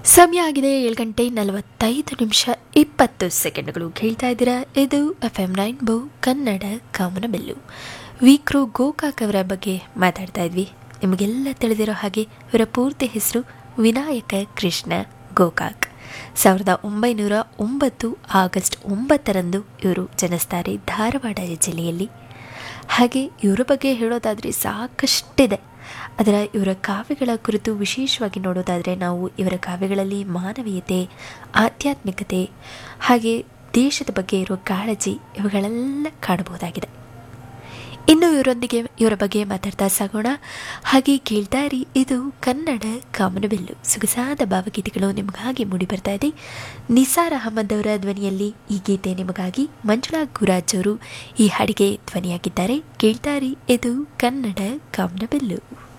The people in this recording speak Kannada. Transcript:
ಸಮಯ ಆಗಿದೆ ಏಳು ಗಂಟೆ ನಲವತ್ತೈದು ನಿಮಿಷ ಇಪ್ಪತ್ತು ಸೆಕೆಂಡ್ಗಳು ಕೇಳ್ತಾ ಇದ್ದೀರಾ ಇದು ಎಫ್ ಎಂ ನೈನ್ ಬೋ ಕನ್ನಡ ಕಾಮನಬೆಲ್ಲು ವಿಕ್ರೋ ಗೋಕಾಕ್ ಅವರ ಬಗ್ಗೆ ಮಾತಾಡ್ತಾ ಇದ್ವಿ ನಿಮಗೆಲ್ಲ ತಿಳಿದಿರೋ ಹಾಗೆ ಇವರ ಪೂರ್ತಿ ಹೆಸರು ವಿನಾಯಕ ಕೃಷ್ಣ ಗೋಕಾಕ್ ಸಾವಿರದ ಒಂಬೈನೂರ ಒಂಬತ್ತು ಆಗಸ್ಟ್ ಒಂಬತ್ತರಂದು ಇವರು ಜನಿಸ್ತಾರೆ ಧಾರವಾಡ ಜಿಲ್ಲೆಯಲ್ಲಿ ಹಾಗೆ ಇವರ ಬಗ್ಗೆ ಹೇಳೋದಾದರೆ ಸಾಕಷ್ಟಿದೆ ಅದರ ಇವರ ಕಾವ್ಯಗಳ ಕುರಿತು ವಿಶೇಷವಾಗಿ ನೋಡೋದಾದರೆ ನಾವು ಇವರ ಕಾವ್ಯಗಳಲ್ಲಿ ಮಾನವೀಯತೆ ಆಧ್ಯಾತ್ಮಿಕತೆ ಹಾಗೆ ದೇಶದ ಬಗ್ಗೆ ಇರೋ ಕಾಳಜಿ ಇವುಗಳೆಲ್ಲ ಕಾಣಬಹುದಾಗಿದೆ ಇನ್ನು ಇವರೊಂದಿಗೆ ಇವರ ಬಗ್ಗೆ ಮಾತಾಡ್ತಾ ಸಾಗೋಣ ಹಾಗೆ ಕೇಳ್ತಾ ಇರಿ ಇದು ಕನ್ನಡ ಕಾಮನಬಿಲ್ಲು ಸೊಗಸಾದ ಭಾವಗೀತೆಗಳು ನಿಮಗಾಗಿ ಮೂಡಿ ಬರ್ತಾ ಇದೆ ನಿಸಾರ್ ಅಹಮದ್ ಅವರ ಧ್ವನಿಯಲ್ಲಿ ಈ ಗೀತೆ ನಿಮಗಾಗಿ ಮಂಜುಳಾ ಗುರಾಜ್ ಅವರು ಈ ಹಾಡಿಗೆ ಧ್ವನಿಯಾಗಿದ್ದಾರೆ ಕೇಳ್ತಾ ಇರಿ ಇದು ಕನ್ನಡ ಕಾಮನಬಿಲ್ಲು